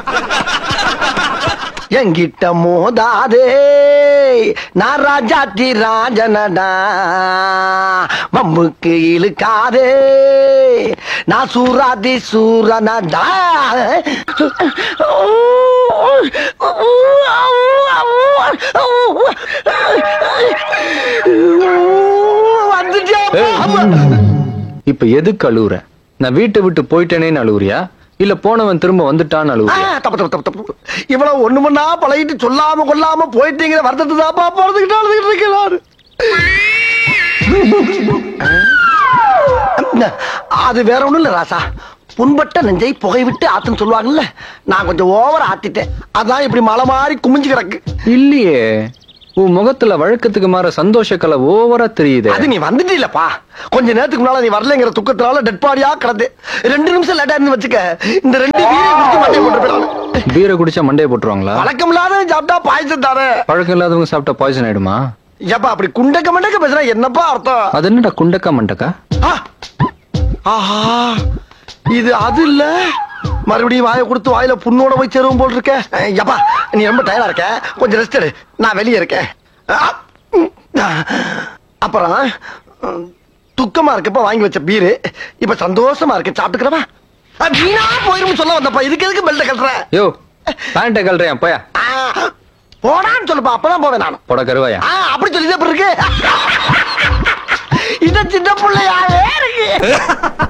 எங்கிட்ட மோதாதே நான் ராஜாத்தி ராஜனடா மம்முக்கு இழுக்காதே நான் சூராதி சூரனடா வந்துட்டே இப்ப எதுக்கு அழுவுற நான் வீட்டை விட்டு போயிட்டேனேன்னு அழுவுறியா இல்ல போனவன் திரும்ப வந்துட்டான்னு ஆ, அழுவுறியா தப்பு தப்பு தப்பு தப்பு இவ்வளவு ஒண்ணு மண்ணா பழகிட்டு சொல்லாம கொள்ளாம போயிட்டீங்கிற வருத்தத்தை தாப்பா போறதுக்கிட்ட அழுதுகிட்டு இருக்கிறாரு அது வேற ஒண்ணும் இல்ல ராசா புண்பட்ட நெஞ்சை புகை விட்டு ஆத்துன்னு சொல்லுவாங்கல்ல நான் கொஞ்சம் ஓவர் ஆத்திட்டேன் அதான் இப்படி மலை மாதிரி குமிஞ்சு கிடக்கு இல்லையே உன் முகத்துல வழக்கத்துக்கு மாற சந்தோஷ கலை ஓவரா தெரியுது அது நீ வந்துட்டீலப்பா கொஞ்ச நேரத்துக்கு முன்னால நீ வரலங்கிற துக்கத்தினால டெட் பாடியா கிடந்து ரெண்டு நிமிஷம் லேட்டா இருந்து வச்சுக்க இந்த ரெண்டு வீரை குடிச்சு மண்டை போட்டு போயிடாது பீரை குடிச்சா மண்டைய போட்டுருவாங்களா வழக்கம் இல்லாத சாப்பிட்டா பாயசம் தானே பழக்கம் இல்லாதவங்க சாப்பிட்டா பாய்சன் ஆயிடுமா ஏப்பா அப்படி குண்டக்க மண்டக்க பேசுனா என்னப்பா அர்த்தம் அது என்னடா குண்டக்கா மண்டக்கா ஆ! ஆஹா இது அது இல்ல மறுபடியும் வாயை கொடுத்து வாயில புண்ணோட போய் சேருவோம் போல் இருக்க அஹ், ஏப்பா நீ ரொம்ப டயர்டா இருக்க கொஞ்சம் ரெஸ்ட் எடு நான் வெளியே இருக்கேன் ஆ! ம். அப்புறம் ம், துக்கமா இருக்கப்ப வாங்கி வச்ச பீரு இப்ப சந்தோஷமா இருக்கு சாப்பிட்டுக்கிறவா வீணா போயிரும் சொல்ல வந்தப்பா இதுக்கு எதுக்கு பெல்ட் கட்டுற யோ பேண்ட்டை கல்றேன் போயா ஆ, போடான்னு சொல்லுப்பா அப்பதான் போவேன் நான் போட கருவாயா ஆ, அப்படி சொல்லி இருக்கு இந்த சின்ன பிள்ளையாவே இருக்கு